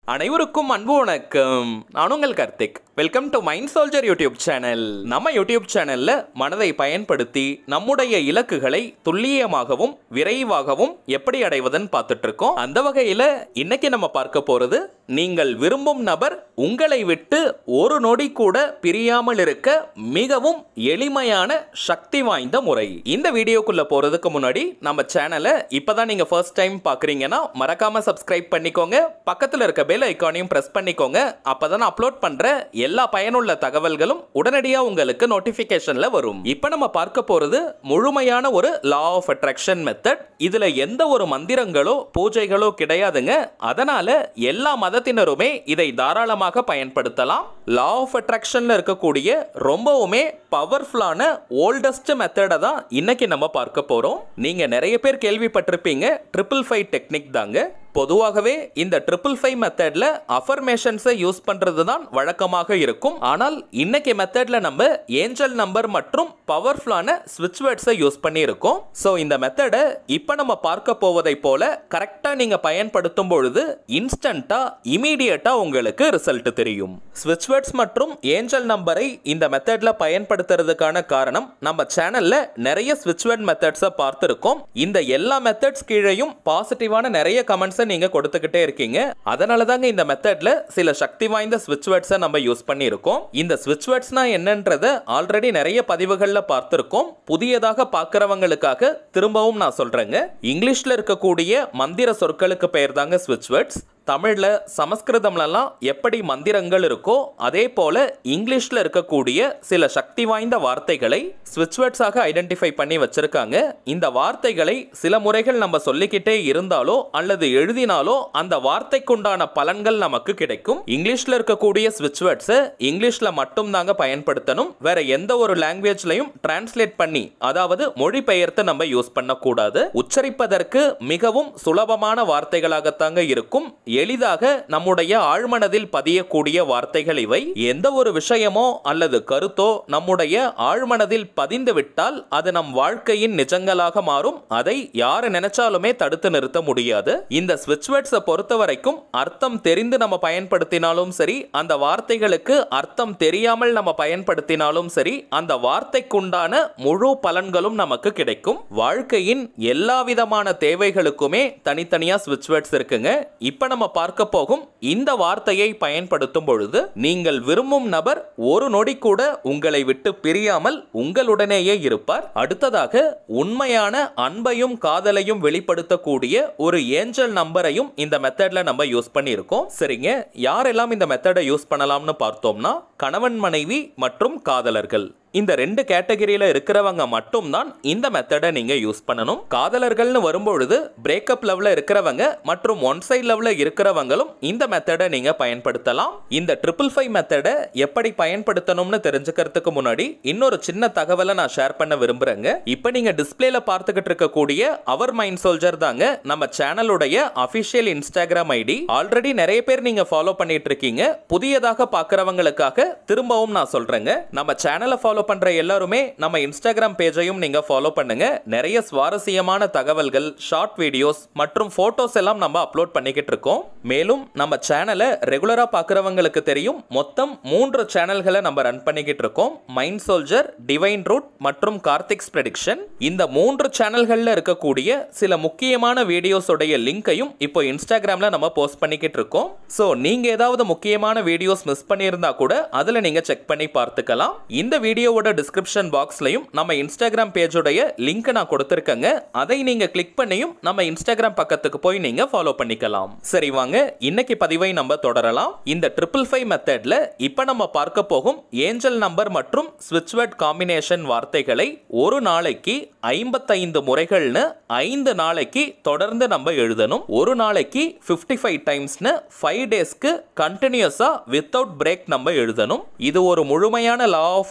அனைவருக்கும் அன்பு வணக்கம் நான் உங்கள் Karthik welcome to mind soldier YouTube channel நம்ம யூடியூப் சேனல்ல மனதை பயன்படுத்தி நம்முடைய இலக்குகளை துல்லியமாகவும் விரைவாகவும் எப்படி அடைவதுன்னு பார்த்துட்டு இருக்கோம் அந்த வகையில இன்னைக்கு நம்ம பார்க்க போறது நீங்கள் விரும்பும் நபர் உங்களை விட்டு ஒரு நொடி கூட பிரியாமல் இருக்க மிகவும் எளிமையான சக்தி வாய்ந்த முறை இந்த வீடியோக்குள்ள போறதுக்கு முன்னாடி நம்ம சேனலை இப்பதான் நீங்க ஃபர்ஸ்ட் டைம் பாக்குறீங்கன்னா மறக்காம சப்ஸ்கிரைப் பண்ணிக்கோங்க பக்கத்துல இருக்க பெல் ஐக்கானையும் பிரஸ் பண்ணிக்கோங்க அப்பதான் அப்லோட் பண்ற எல்லா பயனுள்ள தகவல்களும் உடனடியா உங்களுக்கு நோட்டிபிகேஷன்ல வரும் இப்போ நம்ம பார்க்க போறது முழுமையான ஒரு லா ஆஃப் அட்ராக்ஷன் மெத்தட் இதுல எந்த ஒரு மந்திரங்களோ பூஜைகளோ கிடையாதுங்க அதனால எல்லா மதத்தினருமே இதை தாராளமாக பயன்படுத்தலாம் லா ஆஃப் அட்ராக்ஷன்ல இருக்கக்கூடிய ரொம்பவுமே பவர்ஃபுல்லான ஓல்டஸ்ட் மெத்தடை தான் இன்னைக்கு நம்ம பார்க்க போறோம் நீங்க நிறைய பேர் கேள்விப்பட்டிருப்பீங்க ட்ரிபிள் ஃபைவ் டெக்னிக் தாங்க பொதுவாகவே இந்த ட்ரிபிள் ஃபைவ் மெத்தட்ல அஃபர்மேஷன்ஸை யூஸ் பண்றது தான் வழக்கமாக இருக்கும் ஆனால் இன்னைக்கு மெத்தட்ல நம்ம ஏஞ்சல் நம்பர் மற்றும் பவர்ஃபுல்லான ஸ்விட்ச் வேர்ட்ஸை யூஸ் பண்ணியிருக்கோம் ஸோ இந்த மெத்தடை இப்போ நம்ம பார்க்க போவதை போல கரெக்டாக நீங்க பயன்படுத்தும் பொழுது இன்ஸ்டண்டா இமீடியட்டா உங்களுக்கு ரிசல்ட் தெரியும் ஸ்விட்ச் வேர்ட்ஸ் மற்றும் ஏஞ்சல் நம்பரை இந்த மெத்தட்ல பயன்படுத்துறதுக்கான காரணம் நம்ம சேனல்ல நிறைய ஸ்விட்ச் வேர்ட் மெத்தட்ஸை பார்த்துருக்கோம் இந்த எல்லா மெத்தட்ஸ் கீழேயும் பாசிட்டிவான நிறைய கமெண்ட்ஸை நீங்க கொடுத்துக்கிட்டே இருக்கீங்க அதனால தாங்க இந்த மெத்தட்ல சில சக்தி வாய்ந்த ஸ்விட்ச் வேர்ட்ஸை நம்ம யூஸ் பண்ணியிருக்கோம் இந்த ஸ்விட்ச் வேர்ட்ஸ்னா என்னன்றத ஆல்ரெடி நிறைய பதிவுகள்ல பார்த்திருக்கோம் புதியதாக பார்க்கறவங்களுக்காக திரும்பவும் நான் சொல்றேங்க இங்கிலீஷ்ல இருக்கக்கூடிய மந்திர சொற்களுக்கு பெயர் தாங்க ஸ்விட்ச் வேர்ட்ஸ் தமிழ்ல சமஸ்கிருதம்லலாம் எப்படி மந்திரங்கள் இருக்கோ அதே போல இங்கிலீஷ்ல இருக்கக்கூடிய சில சக்தி வாய்ந்த வார்த்தைகளை ஸ்விட்ச் வேர்ட்ஸாக ஐடென்டிஃபை பண்ணி வச்சிருக்காங்க இந்த வார்த்தைகளை சில முறைகள் நம்ம சொல்லிக்கிட்டே இருந்தாலோ அல்லது எழுதினாலோ அந்த வார்த்தைக்குண்டான பலன்கள் நமக்கு கிடைக்கும் இங்கிலீஷ்ல இருக்கக்கூடிய ஸ்விட்ச் வேர்ட்ஸை இங்கிலீஷ்ல மட்டும் தாங்க பயன்படுத்தணும் வேற எந்த ஒரு லாங்குவேஜ்லையும் டிரான்ஸ்லேட் பண்ணி அதாவது மொழிபெயர்த்து நம்ம யூஸ் பண்ணக்கூடாது உச்சரிப்பதற்கு மிகவும் சுலபமான வார்த்தைகளாகத்தாங்க இருக்கும் எளிதாக நம்முடைய ஆழ்மனதில் பதியக்கூடிய வார்த்தைகள் இவை எந்த ஒரு விஷயமோ அல்லது கருத்தோ நம்முடைய ஆழ்மனதில் பதிந்து விட்டால் அது நம் வாழ்க்கையின் நிஜங்களாக மாறும் அதை யாரு நினைச்சாலுமே தடுத்து நிறுத்த முடியாது இந்த ஸ்விட்ச் வேர்ட்ஸை பொறுத்த வரைக்கும் அர்த்தம் தெரிந்து நம்ம பயன்படுத்தினாலும் சரி அந்த வார்த்தைகளுக்கு அர்த்தம் தெரியாமல் நம்ம பயன்படுத்தினாலும் சரி அந்த வார்த்தைக்குண்டான முழு பலன்களும் நமக்கு கிடைக்கும் வாழ்க்கையின் எல்லா விதமான தேவைகளுக்குமே தனித்தனியா ஸ்விட்ச் வேர்ட்ஸ் இருக்குங்க இப்ப நம்ம பார்க்க போகும் இந்த வார்த்தையை பயன்படுத்தும் பொழுது நீங்கள் விரும்பும் நபர் ஒரு நொடி கூட உங்களை விட்டு பிரியாமல் உங்களுடனேயே இருப்பார் அடுத்ததாக உண்மையான அன்பையும் காதலையும் வெளிப்படுத்தக்கூடிய ஒரு ஏஞ்சல் நம்பரையும் இந்த மெத்தட்ல நம்ம யூஸ் பண்ணியிருக்கோம் சரிங்க யாரெல்லாம் இந்த மெத்தடை யூஸ் பண்ணலாம்னு பார்த்தோம்னா கணவன் மனைவி மற்றும் காதலர்கள் இந்த ரெண்டு கேட்டகரியில இருக்கிறவங்க மட்டும்தான் இந்த மெத்தடை நீங்க யூஸ் பண்ணணும் காதலர்கள்னு வரும்பொழுது பிரேக்கப் லெவல்ல இருக்கிறவங்க மற்றும் ஒன் சைட் லெவல்ல இருக்கிறவங்களும் இந்த மெத்தடை நீங்க பயன்படுத்தலாம் இந்த ட்ரிபிள் ஃபைவ் மெத்தடை எப்படி பயன்படுத்தணும்னு தெரிஞ்சுக்கிறதுக்கு முன்னாடி இன்னொரு சின்ன தகவலை நான் ஷேர் பண்ண விரும்புறேங்க இப்போ நீங்க டிஸ்பிளேல பார்த்துக்கிட்டு இருக்கக்கூடிய அவர் மைண்ட் சோல்ஜர் தாங்க நம்ம சேனலுடைய அபிஷியல் இன்ஸ்டாகிராம் ஐடி ஆல்ரெடி நிறைய பேர் நீங்க ஃபாலோ பண்ணிட்டு இருக்கீங்க புதியதாக பார்க்கறவங்களுக்காக திரும்பவும் நான் சொல்றேங்க நம்ம சேனலை ஃபாலோ பண்ற எல்லாருமே நம்ம இன்ஸ்டாகிராம் பேஜையும் நீங்க ஃபாலோ பண்ணுங்க நிறைய சுவாரஸ்யமான தகவல்கள் ஷார்ட் வீடியோஸ் மற்றும் போட்டோஸ் எல்லாம் நம்ம அப்லோட் பண்ணிக்கிட்டு இருக்கோம் மேலும் நம்ம சேனலை ரெகுலரா பார்க்கறவங்களுக்கு தெரியும் மொத்தம் மூன்று சேனல்களை நம்ம ரன் பண்ணிக்கிட்டு இருக்கோம் மைண்ட் சோல்ஜர் டிவைன் ரூட் மற்றும் கார்த்திக்ஸ் ப்ரெடிக்ஷன் இந்த மூன்று சேனல்கள்ல இருக்கக்கூடிய சில முக்கியமான வீடியோஸோடைய லிங்கையும் இப்போ இன்ஸ்டாகிராம்ல நம்ம போஸ்ட் பண்ணிக்கிட்டு இருக்கோம் ஸோ நீங்க ஏதாவது முக்கியமான வீடியோஸ் மிஸ் பண்ணியிருந்தா கூட அதுல நீங்க செக் பண்ணி பார்த்துக்கலாம் இந்த வீடியோவோட டிஸ்கிரிப்ஷன் பாக்ஸ்லையும் நம்ம இன்ஸ்டாகிராம் பேஜோடைய லிங்க் நான் கொடுத்துருக்கேங்க அதை நீங்க கிளிக் பண்ணியும் நம்ம இன்ஸ்டாகிராம் பக்கத்துக்கு போய் நீங்க ஃபாலோ பண்ணிக்கலாம் சரி வாங்க இன்னைக்கு பதிவை நம்ம தொடரலாம் இந்த ட்ரிபிள் ஃபைவ் மெத்தட்ல இப்ப நம்ம பார்க்க போகும் ஏஞ்சல் நம்பர் மற்றும் ஸ்விட்ச் வேர்ட் காம்பினேஷன் வார்த்தைகளை ஒரு நாளைக்கு ஐம்பத்தைந்து முறைகள்னு ஐந்து நாளைக்கு தொடர்ந்து நம்ம எழுதணும் ஒரு நாளைக்கு ஃபிஃப்டி ஃபைவ் டைம்ஸ்னு ஃபைவ் டேஸ்க்கு கண்டினியூஸா வித்தவுட் பிரேக் நம்ம எழுதணும் இது ஒரு முழுமையான லா ஆஃப் அட்ராக்ஷன்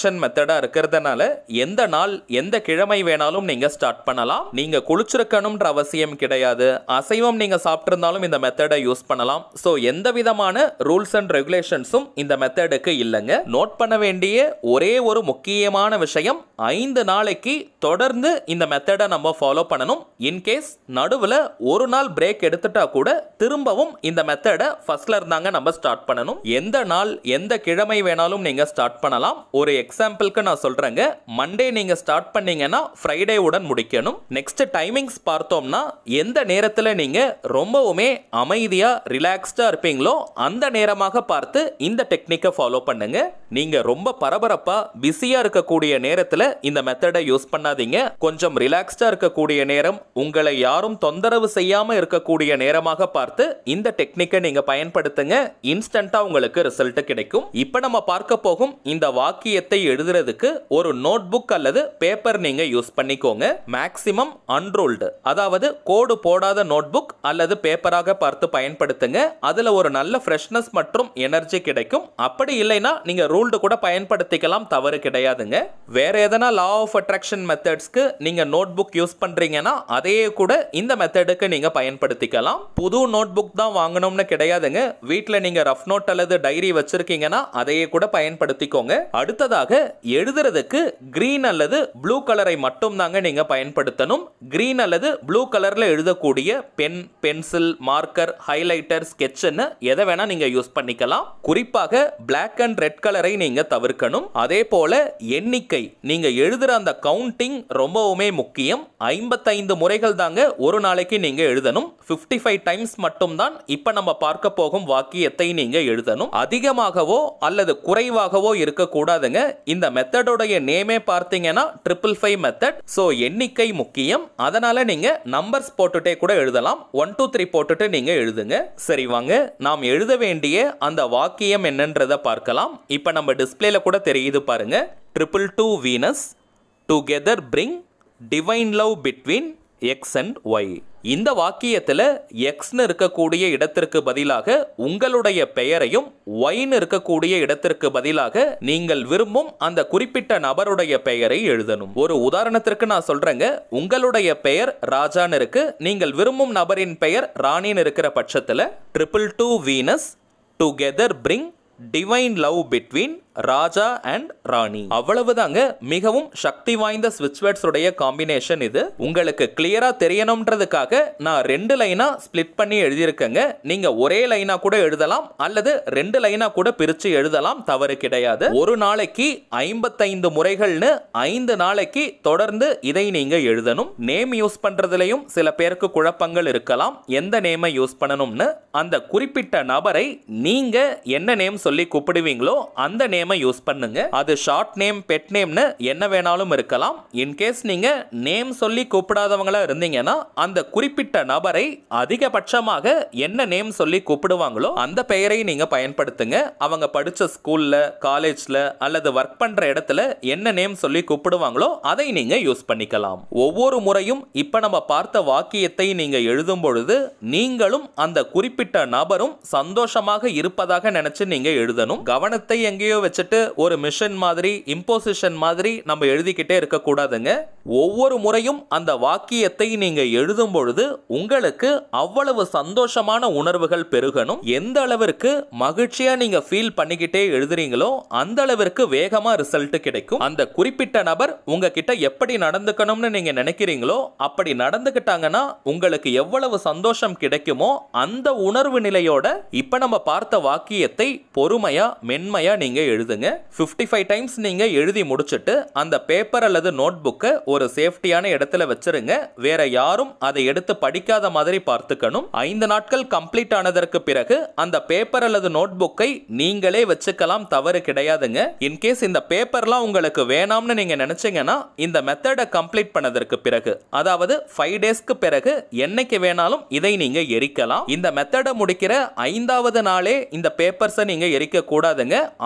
ரிலாக்ஸேஷன் மெத்தடா இருக்கிறதுனால எந்த நாள் எந்த கிழமை வேணாலும் நீங்க ஸ்டார்ட் பண்ணலாம் நீங்க குளிச்சிருக்கணும்ன்ற அவசியம் கிடையாது அசைவம் நீங்க சாப்பிட்டிருந்தாலும் இந்த மெத்தடை யூஸ் பண்ணலாம் ஸோ எந்த விதமான ரூல்ஸ் அண்ட் ரெகுலேஷன்ஸும் இந்த மெத்தடுக்கு இல்லைங்க நோட் பண்ண வேண்டிய ஒரே ஒரு முக்கியமான விஷயம் ஐந்து நாளைக்கு தொடர்ந்து இந்த மெத்தடை நம்ம ஃபாலோ பண்ணணும் இன்கேஸ் நடுவில் ஒரு நாள் பிரேக் எடுத்துட்டா கூட திரும்பவும் இந்த மெத்தடை ஃபர்ஸ்ட்ல இருந்தாங்க நம்ம ஸ்டார்ட் பண்ணணும் எந்த நாள் எந்த கிழமை வேணாலும் நீங்க ஸ்டார்ட் பண்ணலாம் ஒரு எக்ஸாம்பிளுக்கு நான் சொல்றேங்க மண்டே நீங்க ஸ்டார்ட் பண்ணீங்கன்னா ஃப்ரைடே உடன் முடிக்கணும் நெக்ஸ்ட் டைமிங்ஸ் பார்த்தோம்னா எந்த நேரத்தில் நீங்க ரொம்பவுமே அமைதியா ரிலாக்ஸ்டா இருப்பீங்களோ அந்த நேரமாக பார்த்து இந்த டெக்னிக்கை ஃபாலோ பண்ணுங்க நீங்க ரொம்ப பரபரப்பா பிஸியா இருக்கக்கூடிய நேரத்தில் இந்த மெத்தடை யூஸ் பண்ணாதீங்க கொஞ்சம் ரிலாக்ஸ்டா இருக்கக்கூடிய நேரம் உங்களை யாரும் தொந்தரவு செய்யாம இருக்கக்கூடிய நேரமாக பார்த்து இந்த டெக்னிக்கை நீங்க பயன்படுத்துங்க இன்ஸ்டன்டா உங்களுக்கு ரிசல்ட் கிடைக்கும் இப்போ நம்ம பார்க்க போகும் இந்த வாக்கியத்தை எழுதுறதுக்கு ஒரு நோட் புக் அல்லது பேப்பர் நீங்க யூஸ் பண்ணிக்கோங்க மேக்ஸிமம் அன்ரோல்டு அதாவது கோடு போடாத நோட் புக் அல்லது பேப்பராக பார்த்து பயன்படுத்துங்க அதுல ஒரு நல்ல ஃப்ரெஷ்னஸ் மற்றும் எனர்ஜி கிடைக்கும் அப்படி இல்லைன்னா நீங்க ரூல்டு கூட பயன்படுத்திக்கலாம் தவறு கிடையாதுங்க வேற எதனா லா ஆஃப் அட்ராக்ஷன் மெத்தட்ஸ்க்கு நீங்க நோட் புக் யூஸ் பண்றீங்கன்னா அதையே கூட இந்த மெத்தடுக்கு நீங்க பயன்படுத்திக்கலாம் புது நோட் புக் தான் வாங்கணும்னு கிடையாதுங்க வீட்டில் நீங்க ரஃப் நோட் அல்லது டைரி வச்சிருக்கீங்கன்னா அதையே கூட பயன்படுத்திக்கோங்க அடுத்ததாக எழுதுறதுக்கு கிரீன் அல்லது ப்ளூ கலரை மட்டும் தாங்க நீங்க பயன்படுத்தணும் கிரீன் அல்லது ப்ளூ கலர்ல எழுதக்கூடிய பென் பென்சில் மார்க்கர் ஹைலைட்டர் ஸ்கெட்ச்னு எதை வேணா நீங்க யூஸ் பண்ணிக்கலாம் குறிப்பாக பிளாக் அண்ட் ரெட் கலரை நீங்க தவிர்க்கணும் அதே போல எண்ணிக்கை நீங்க எழுதுற அந்த கவுண்டிங் ரொம்பவுமே முக்கியம் ஐம்பத்தைந்து முறைகள் தாங்க ஒரு நாளைக்கு நீங்க எழுதணும் 55 ஃபைவ் டைம்ஸ் மட்டும்தான் இப்ப நம்ம பார்க்க போகும் வாக்கியத்தை நீங்க எழுதணும் அதிகமாகவோ அல்லது குறைவாகவோ இருக்கக்கூடாதுங்க இந்த மெத்தடோடைய நேமே பார்த்தீங்கன்னா ட்ரிபிள் ஃபைவ் மெத்தட் ஸோ எண்ணிக்கை முக்கியம் அதனால நீங்க நம்பர்ஸ் போட்டுட்டே கூட எழுதலாம் ஒன் டூ த்ரீ போட்டுட்டு நீங்க எழுதுங்க சரி வாங்க நாம் எழுத வேண்டிய அந்த வாக்கியம் என்னன்றதை பார்க்கலாம் இப்போ நம்ம டிஸ்பிளேல கூட தெரியுது பாருங்க triple two Venus together bring divine love between X and Y இந்த வாக்கியத்தில் எக்ஸ்னு இருக்கக்கூடிய இடத்திற்கு பதிலாக உங்களுடைய பெயரையும் ஒய்னு இருக்கக்கூடிய இடத்திற்கு பதிலாக நீங்கள் விரும்பும் அந்த குறிப்பிட்ட நபருடைய பெயரை எழுதணும் ஒரு உதாரணத்திற்கு நான் சொல்றேங்க உங்களுடைய பெயர் ராஜான்னு இருக்கு நீங்கள் விரும்பும் நபரின் பெயர் ராணின்னு இருக்கிற பட்சத்தில் triple two Venus together bring divine love between Raja and Rani அவ்வளவுதாங்க மிகவும் சக்தி வாய்ந்த ஸ்விட்ச் வேர்ட்ஸ் உடைய காம்பினேஷன் இது உங்களுக்கு கிளியரா தெரியணும்ன்றதுக்காக நான் ரெண்டு லைனா ஸ்பிளிட் பண்ணி எழுதியிருக்கேங்க நீங்க ஒரே லைனா கூட எழுதலாம் அல்லது ரெண்டு லைனா கூட பிரிச்சு எழுதலாம் தவறு கிடையாது ஒரு நாளைக்கு ஐம்பத்தைந்து முறைகள்னு ஐந்து நாளைக்கு தொடர்ந்து இதை நீங்க எழுதணும் நேம் யூஸ் பண்றதுலயும் சில பேருக்கு குழப்பங்கள் இருக்கலாம் எந்த நேமை யூஸ் பண்ணணும்னு அந்த குறிப்பிட்ட நபரை நீங்க என்ன நேம் சொல்லி கூப்பிடுவீங்களோ அந்த நேமை யூஸ் பண்ணுங்க அது ஷார்ட் நேம் பெட் நேம்னு என்ன வேணாலும் இருக்கலாம் இன்கேஸ் நீங்க நேம் சொல்லி கூப்பிடாதவங்களா இருந்தீங்கன்னா அந்த குறிப்பிட்ட நபரை அதிகபட்சமாக என்ன நேம் சொல்லி கூப்பிடுவாங்களோ அந்த பெயரை நீங்க பயன்படுத்துங்க அவங்க படிச்ச ஸ்கூல்ல காலேஜ்ல அல்லது ஒர்க் பண்ற இடத்துல என்ன நேம் சொல்லி கூப்பிடுவாங்களோ அதை நீங்க யூஸ் பண்ணிக்கலாம் ஒவ்வொரு முறையும் இப்ப நம்ம பார்த்த வாக்கியத்தை நீங்க எழுதும் பொழுது நீங்களும் அந்த குறிப்பிட்ட நபரும் சந்தோஷமாக இருப்பதாக நினைச்சு நீங்க எழுதணும் கவனத்தை எங்கேயோ வச்சுட்டு ஒரு மிஷன் மாதிரி இம்போசிஷன் மாதிரி நம்ம எழுதிக்கிட்டே இருக்க கூடாதுங்க ஒவ்வொரு முறையும் அந்த வாக்கியத்தை நீங்க எழுதும் பொழுது உங்களுக்கு அவ்வளவு சந்தோஷமான உணர்வுகள் பெருகணும் எந்த அளவிற்கு மகிழ்ச்சியா நீங்க ஃபீல் பண்ணிக்கிட்டே எழுதுறீங்களோ அந்த அளவிற்கு வேகமா ரிசல்ட் கிடைக்கும் அந்த குறிப்பிட்ட நபர் உங்ககிட்ட எப்படி நடந்துக்கணும்னு நீங்க நினைக்கிறீங்களோ அப்படி நடந்துக்கிட்டாங்கன்னா உங்களுக்கு எவ்வளவு சந்தோஷம் கிடைக்குமோ அந்த உணர்வு நிலையோட இப்ப நம்ம பார்த்த வாக்கியத்தை பொறுமையா மென்மையா நீங்க எழுதுங்க 55 ஃபைவ் டைம்ஸ் நீங்க எழுதி முடிச்சிட்டு அந்த பேப்பர் அல்லது நோட் புக்கை ஒரு சேஃப்டியான இடத்துல வச்சிருங்க வேற யாரும் அதை எடுத்து படிக்காத மாதிரி பார்த்துக்கணும் ஐந்து நாட்கள் கம்ப்ளீட் ஆனதற்கு பிறகு அந்த பேப்பர் அல்லது நோட் புக்கை நீங்களே வச்சுக்கலாம் தவறு கிடையாதுங்க இன்கேஸ் இந்த பேப்பர்லாம் உங்களுக்கு வேணாம்னு நீங்க நினைச்சீங்கன்னா இந்த மெத்தடை கம்ப்ளீட் பண்ணதற்கு பிறகு அதாவது ஃபைவ் டேஸ்க்கு பிறகு என்னைக்கு வேணாலும் இதை நீங்க எரிக்கலாம் இந்த மெத்தடை முடிக்கிற ஐந்தாவது நாளே இந்த பேப்பர்ஸை நீங்க எரிக்க கூடாதுங்க ஆறாவது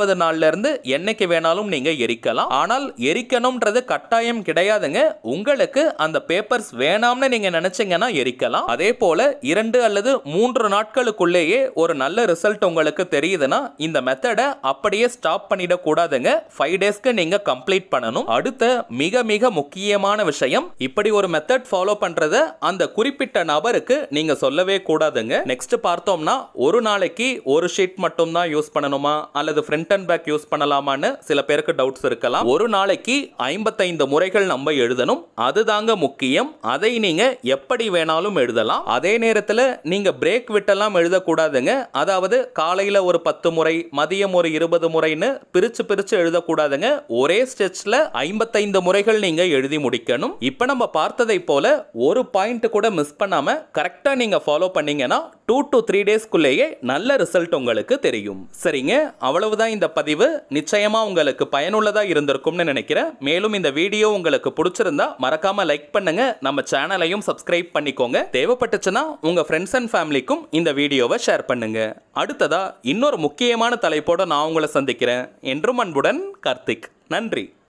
மூன்றாவது நாள்ல இருந்து என்னைக்கு வேணாலும் நீங்க எரிக்கலாம் ஆனால் எரிக்கணும்ன்றது கட்டாயம் கிடையாதுங்க உங்களுக்கு அந்த பேப்பர்ஸ் வேணாம்னு நீங்க நினைச்சீங்கன்னா எரிக்கலாம் அதே போல இரண்டு அல்லது மூன்று நாட்களுக்குள்ளேயே ஒரு நல்ல ரிசல்ட் உங்களுக்கு தெரியுதுன்னா இந்த மெத்தடை அப்படியே ஸ்டாப் பண்ணிட கூடாதுங்க ஃபைவ் டேஸ்க்கு நீங்க கம்ப்ளீட் பண்ணணும் அடுத்த மிக மிக முக்கியமான விஷயம் இப்படி ஒரு மெத்தட் ஃபாலோ பண்றத அந்த குறிப்பிட்ட நபருக்கு நீங்க சொல்லவே கூடாதுங்க நெக்ஸ்ட் பார்த்தோம்னா ஒரு நாளைக்கு ஒரு ஷீட் மட்டும் தான் யூஸ் பண்ணணுமா அல்லது ஃப்ரண்ட் அண்ட் பேக் யூஸ் பண்ணலாமான்னு சில பேருக்கு டவுட்ஸ் இருக்கலாம் ஒரு நாளைக்கு ஐம்பத்தைந்து முறைகள் நம்ம எழுதணும் அதுதாங்க முக்கியம் அதை நீங்க எப்படி வேணாலும் எழுதலாம் அதே நேரத்தில் நீங்க பிரேக் விட்டெல்லாம் எழுதக்கூடாதுங்க அதாவது காலையில ஒரு பத்து முறை மதியம் ஒரு இருபது முறைன்னு பிரிச்சு பிரிச்சு எழுதக்கூடாதுங்க ஒரே ஸ்டெச்ல ஐம்பத்தைந்து முறைகள் நீங்க எழுதி முடிக்கணும் இப்போ நம்ம பார்த்ததை போல ஒரு பாயிண்ட் கூட மிஸ் பண்ணாம கரெக்டா நீங்க ஃபாலோ பண்ணீங்கன்னா டூ டு த்ரீ டேஸ்க்குள்ளேயே நல்ல ரிசல்ட் உங்களுக்கு தெரியும் சரிங்க அவ்வளவுதான் இந்த பதிவு நிச்சயமா உங்களுக்கு பயனுள்ளதா இருந்திருக்கும்னு நினைக்கிறேன் மேலும் இந்த வீடியோ உங்களுக்கு பிடிச்சிருந்தா மறக்காம லைக் பண்ணுங்க நம்ம சேனலையும் சப்ஸ்கிரைப் பண்ணிக்கோங்க தேவைப்பட்டுச்சுன்னா உங்க ஃப்ரெண்ட்ஸ் அண்ட் ஃபேமிலிக்கும் இந்த வீடியோவை ஷேர் பண்ணுங்க அடுத்ததா இன்னொரு முக்கியமான தலைப்போட நான் உங்களை சந்திக்கிறேன் என்றும் அன்புடன் கார்த்திக் நன்றி